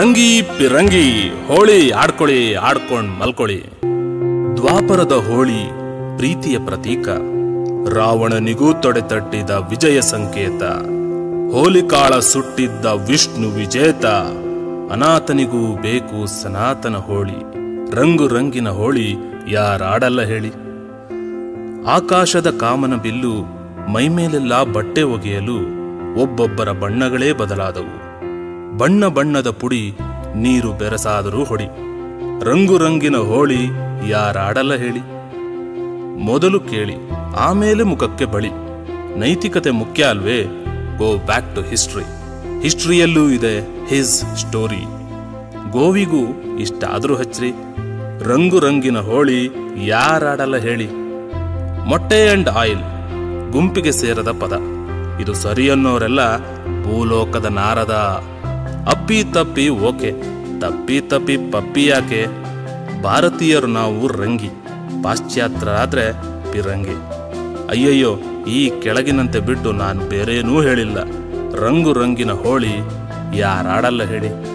ರಂಗಿ ಪಿರಂಗಿ ಹೋಳಿ ಆಡ್ಕೊಳ್ಳಿ ಆಡ್ಕೊಂಡ್ ಮಲ್ಕೊಳ್ಳಿ ದ್ವಾಪರದ ಹೋಳಿ ಪ್ರೀತಿಯ ಪ್ರತೀಕ ರಾವಣನಿಗೂ ತೊಡೆತಟ್ಟಿದ ವಿಜಯ ಸಂಕೇತ ಹೋಲಿಕಾಳ ಸುಟ್ಟಿದ್ದ ವಿಷ್ಣು ವಿಜೇತ ಅನಾಥನಿಗೂ ಬೇಕು ಸನಾತನ ಹೋಳಿ ರಂಗು ರಂಗಿನ ಹೋಳಿ ಯಾರಾಡಲ್ಲ ಹೇಳಿ ಆಕಾಶದ ಕಾಮನ ಬಿಲ್ಲು ಮೈಮೇಲೆಲ್ಲ ಬಟ್ಟೆ ಒಗೆಯಲು ಒಬ್ಬೊಬ್ಬರ ಬಣ್ಣಗಳೇ ಬದಲಾದವು ಬಣ್ಣ ಬಣ್ಣದ ಪುಡಿ ನೀರು ಬೆರಸಾದರೂ ಹೊಡಿ ರಂಗು ರಂಗಿನ ಹೋಳಿ ಯಾರಾಡಲ್ಲ ಹೇಳಿ ಮೊದಲು ಕೇಳಿ ಆಮೇಲೆ ಮುಖಕ್ಕೆ ಬಳಿ ನೈತಿಕತೆ ಮುಖ್ಯ ಅಲ್ವೇ ಗೋ ಬ್ಯಾಕ್ ಟು ಹಿಸ್ಟ್ರಿ ಹಿಸ್ಟ್ರಿಯಲ್ಲೂ ಇದೆ ಹಿಸ್ ಸ್ಟೋರಿ ಗೋವಿಗೂ ಇಷ್ಟ ಆದರೂ ಹಚ್ಚ್ರಿ ರಂಗು ರಂಗಿನ ಹೋಳಿ ಯಾರಾಡಲ್ಲ ಹೇಳಿ ಮೊಟ್ಟೆ ಅಂಡ್ ಆಯಿಲ್ ಗುಂಪಿಗೆ ಸೇರದ ಪದ ಇದು ಸರಿ ಅನ್ನೋರೆಲ್ಲ ಭೂಲೋಕದ ನಾರದ ಅಪ್ಪಿ ತಪ್ಪಿ ಓಕೆ ತಪ್ಪಿ ತಪ್ಪಿ ಪಪ್ಪಿ ಯಾಕೆ ಭಾರತೀಯರು ನಾವು ರಂಗಿ ಪಾಶ್ಚಾತ್ಯರಾದ್ರೆ ಪಿರಂಗಿ ಅಯ್ಯಯ್ಯೋ ಈ ಕೆಳಗಿನಂತೆ ಬಿಟ್ಟು ನಾನು ಬೇರೇನೂ ಹೇಳಿಲ್ಲ ರಂಗು ರಂಗಿನ ಹೋಳಿ ಯಾರಾಡಲ್ಲ ಹೇಳಿ